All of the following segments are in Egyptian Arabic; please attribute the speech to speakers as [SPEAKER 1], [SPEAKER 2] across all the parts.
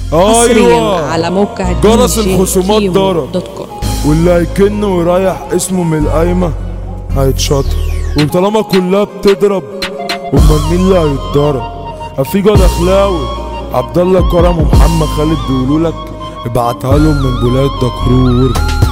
[SPEAKER 1] حصريا
[SPEAKER 2] ايوه
[SPEAKER 1] على موقع
[SPEAKER 2] جرس
[SPEAKER 1] دي جي
[SPEAKER 2] الخصومات
[SPEAKER 1] كيمو
[SPEAKER 2] ضرب.
[SPEAKER 1] دوت كوم
[SPEAKER 2] واللي هيكن ويريح اسمه من القايمة هيتشطر وطالما كلها بتضرب امال مين اللي هيتضرب افيجا دخلاوي عبد الله كرم ومحمد خالد بيقولوا لك ابعتها لهم من بلاد دكرور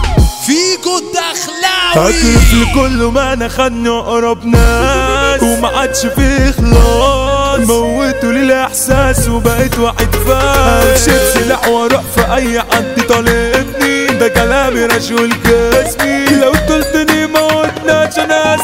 [SPEAKER 3] فيجو الدخلاوي
[SPEAKER 2] هكرف لكل ما انا خدني اقرب ناس وما عادش فيه خلاص موتوا لي الاحساس وبقيت واحد فاس شيل سلاح واروح في اي حد طالبني ده كلامي رجل جسمي لو قلتني موتناش انا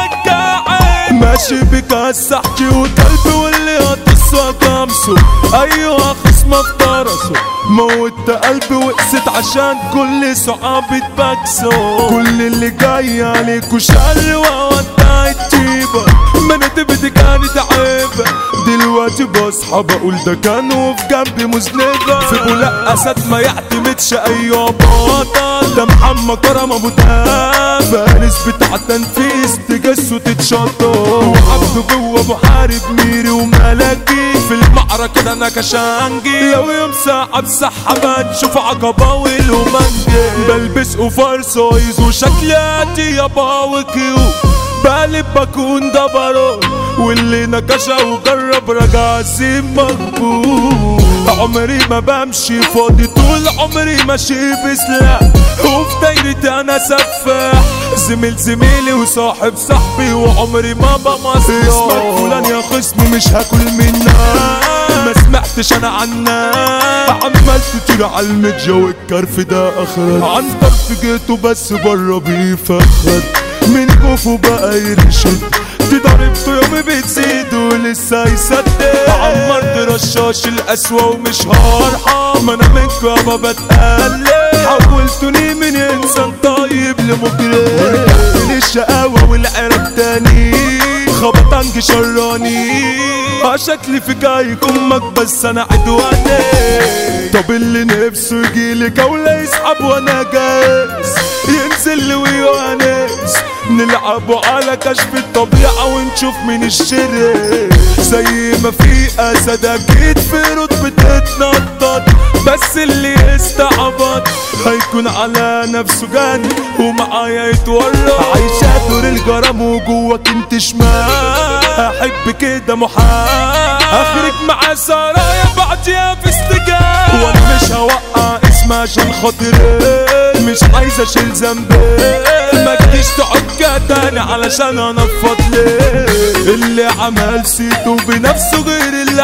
[SPEAKER 2] سكعان ماشي بك هالسحكي وكلبي واللي هتصوى كمسه ايوه خصم افترسه موت قلبي وقست عشان كل صعاب بكسو كل اللي جاي عليك وشر وودع التيبة ما انا تبدي كانت عيبة دلوقتي بصحى بقول ده كان وفي جنبي مذنبة في بولاق اسد ما يعتمدش اي بطل ده محمد كرم ابو دهب فارس بتاع تنفيذ تجس وتتشطر وعبده جوه ابو حارب ميري وملاكي في المعركة ده انا كشانجي لو يوم ساعة بسحبة تشوف عقباوي ومانجي بلبس اوفر سايز وشكلاتي يا باوكيو بقلب بكون دبرون واللي نكشة وجرب رجع سيب مقبول عمري ما بمشي فاضي طول عمري ماشي بسلاح وفي دايرتي انا سفاح زميل زميلي وصاحب صاحبي وعمري ما بمصلح اسمك فلان يا خصمي مش هاكل منك ما سمعتش انا عنك عمال تطير على المتجا والكرف ده اخرج عن طرف جيته بس بره بيفخد من كوفه بقى يرشد دي ضربته يومي بتزيد ولسه يصدق عمرت رشاش القسوة ومش هرحم انا منكم ما بتقلب حولتوني من انسان طيب لمجرم ورجعت للشقاوة والعرق تاني خبطنج شراني اه شكلي في جايك امك بس انا عدواني طب اللي نفسه يجيلي جولة يسحب وانا جاهز ينزل لي ويوانس نلعبوا على كشف الطبيعة ونشوف مين الشرير زي ما في اسد اكيد في رتبة تتنطط بس اللي يستعبط هيكون على نفسه جاني ومعايا يتورط عايشة دور الجرام وجواك انت شمال احب كده محال اخرج مع سرايا بعديها في استجاب وانا مش هوقع اسمها عشان خاطري مش عايز اشيل ذنبي ما تجيش تقعد تاني علشان انفض ليه اللي عمل سيته بنفسه غير اللي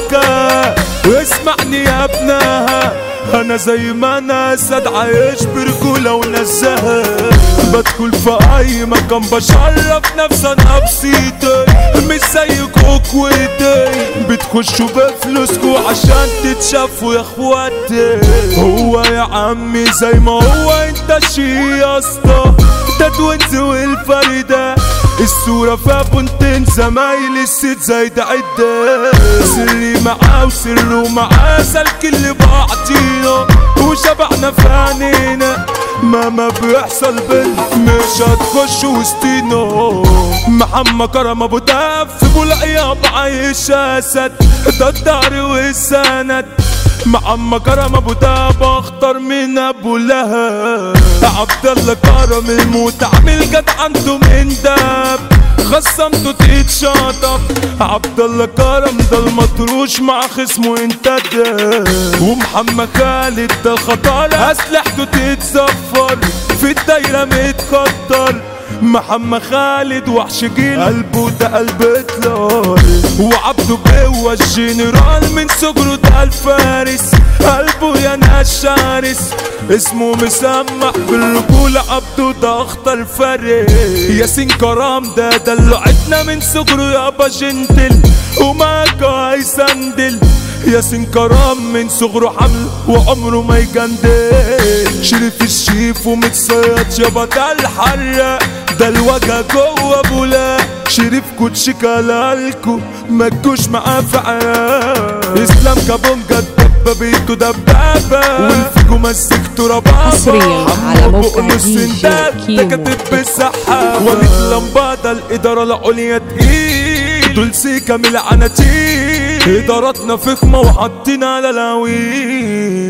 [SPEAKER 2] حكى واسمعني يا ابنها انا زي ما انا اسد عايش برجولة ونزهة بدخل في اي مكان بشرف نفسي انا بسيطي مش زيكوا كويتي بتخشوا بفلوسكوا عشان تتشافوا يا اخواتي هو يا عمي زي ما هو انت شي يا اسطى ده توينز والفريدة الصورة فيها بنتين زمايل الست زي ده عدة سري معاه وسره معاه سلك اللي بعطينا وشبعنا في عينينا مهما بيحصل بنت مش هتخش وسطينا محمد كرم ابو دهب في بولقيا عايش اسد ده الدار والسند محمد كرم ابو دهب اخطر من ابو لهب عبد الله كرم الموت عامل جد عنده من داب خصمته تتشاطب عبد الله كرم ده المطروش مع خصمه انت ده ومحمد خالد ده خطر اسلحته تتزفر في الدايره متكتر محمد خالد وحش جيل قلبه ده قلب اطلال وعبده جوه الجنرال من صغره ده الفارس قلبه يا ناس شارس اسمه مسمع بالرجولة عبده ده اخطر فارس ياسين كرام ده دلعتنا من صغره يابا جنتل ومعاك هيسندل ياسين كرام من صغره حمل وعمره ما يجندل شريف الشيف ومتصيد يابا ده الحراق ده الوجه جوه بولا شريف كوتش كلالكو ما تجوش معاه في عراق اسلام كابونجا الدبه بيته دبابه والفيجو مسكته ربابه
[SPEAKER 1] حصرياً على
[SPEAKER 2] حمو
[SPEAKER 1] موقع
[SPEAKER 2] بقول
[SPEAKER 1] دي جي
[SPEAKER 2] السندات ده
[SPEAKER 1] كيمو
[SPEAKER 2] كاتب
[SPEAKER 1] دوت كوم.
[SPEAKER 2] بالسحاب وليد لمبادة الإدارة العليا تقيل دول سيكا من العناتيل اداراتنا فخمة وحاطين على الهويل